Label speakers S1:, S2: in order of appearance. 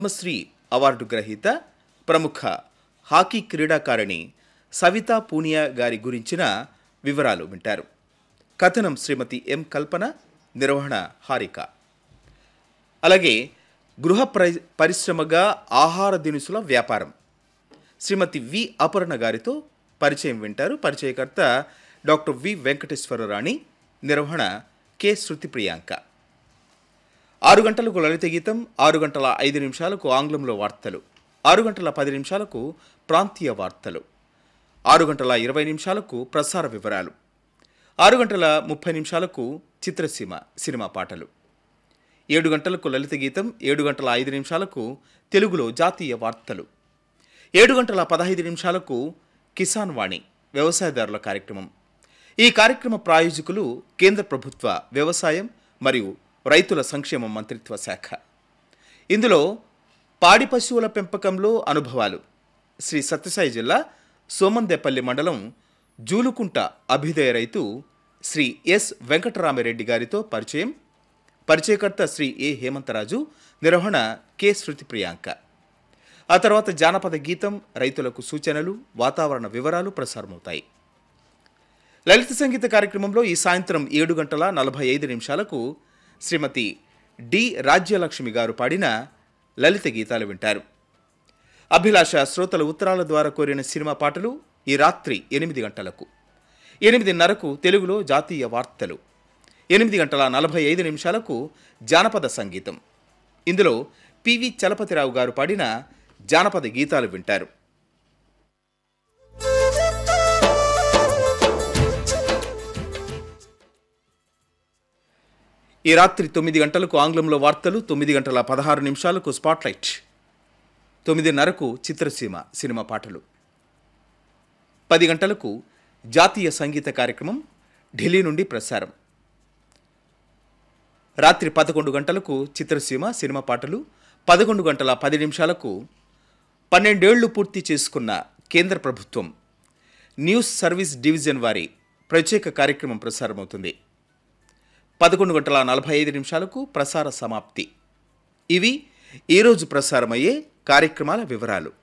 S1: Padmashri award గ్రహీత ప్రముఖ hockey క్రీడాకారిణి సవితా పూనియా గారి గురించిన వివరాలు వింటారు కథనం శ్రీమతి ఎం కల్పన నిర్వహణ హారిక అలాగే గృహ ప్ర- పరిశ్రమగా ఆహార దినుసుల వ్యాపారం శ్రీమతి వి అపర్ణ గారితో పరిచయం వింటారు పరిచయకర్త డాక్టర్ వి వెంకటేశ్వరరాణి నిర్వహణ కె శృతి ప్రియాంక ఆరు గంటలకు లలిత గీతం ఆరు గంటల ఐదు నిమిషాలకు ఆంగ్లంలో వార్తలు ఆరు గంటల పది నిమిషాలకు ప్రాంతీయ వార్తలు ఆరు గంటల ఇరవై నిమిషాలకు ప్రసార వివరాలు ఆరు గంటల ముప్పై నిమిషాలకు చిత్రసీమ సినిమా పాటలు ఏడు గంటలకు లలిత గీతం ఏడు గంటల ఐదు నిమిషాలకు తెలుగులో జాతీయ వార్తలు ఏడు గంటల పదహైదు నిమిషాలకు కిసాన్ వాణి వ్యవసాయదారుల కార్యక్రమం ఈ కార్యక్రమ ప్రాయోజకులు కేంద్ర ప్రభుత్వ వ్యవసాయం మరియు రైతుల సంక్షేమ మంత్రిత్వ శాఖ ఇందులో పాడి పశువుల పెంపకంలో అనుభవాలు శ్రీ సత్యసాయి జిల్లా సోమందేపల్లి మండలం జూలుకుంట అభ్యుదయ రైతు శ్రీ ఎస్ వెంకటరామిరెడ్డి గారితో పరిచయం పరిచయకర్త శ్రీ ఏ హేమంతరాజు నిర్వహణ కె శృతి ప్రియాంక ఆ తర్వాత జానపద గీతం రైతులకు సూచనలు వాతావరణ వివరాలు ప్రసారమవుతాయి లలిత సంగీత కార్యక్రమంలో ఈ సాయంత్రం ఏడు గంటల నలభై ఐదు నిమిషాలకు శ్రీమతి డి రాజ్యలక్ష్మి గారు పాడిన లలిత గీతాలు వింటారు అభిలాష శ్రోతల ఉత్తరాల ద్వారా కోరిన సినిమా పాటలు ఈ రాత్రి ఎనిమిది గంటలకు ఎనిమిదిన్నరకు తెలుగులో జాతీయ వార్తలు ఎనిమిది గంటల నలభై ఐదు నిమిషాలకు జానపద సంగీతం ఇందులో పివి చలపతిరావు గారు పాడిన జానపద గీతాలు వింటారు ఈ రాత్రి తొమ్మిది గంటలకు ఆంగ్లంలో వార్తలు తొమ్మిది గంటల పదహారు నిమిషాలకు స్పాట్లైట్ తొమ్మిదిన్నరకు చిత్రసీమ సినిమా పాటలు పది గంటలకు జాతీయ సంగీత కార్యక్రమం ఢిల్లీ నుండి ప్రసారం రాత్రి పదకొండు గంటలకు చిత్రసీమ సినిమా పాటలు పదకొండు గంటల పది నిమిషాలకు పన్నెండేళ్లు పూర్తి చేసుకున్న కేంద్ర ప్రభుత్వం న్యూస్ సర్వీస్ డివిజన్ వారి ప్రత్యేక కార్యక్రమం ప్రసారమవుతుంది పదకొండు గంటల నలభై ఐదు నిమిషాలకు ప్రసార సమాప్తి ఇవి ఈరోజు ప్రసారమయ్యే కార్యక్రమాల వివరాలు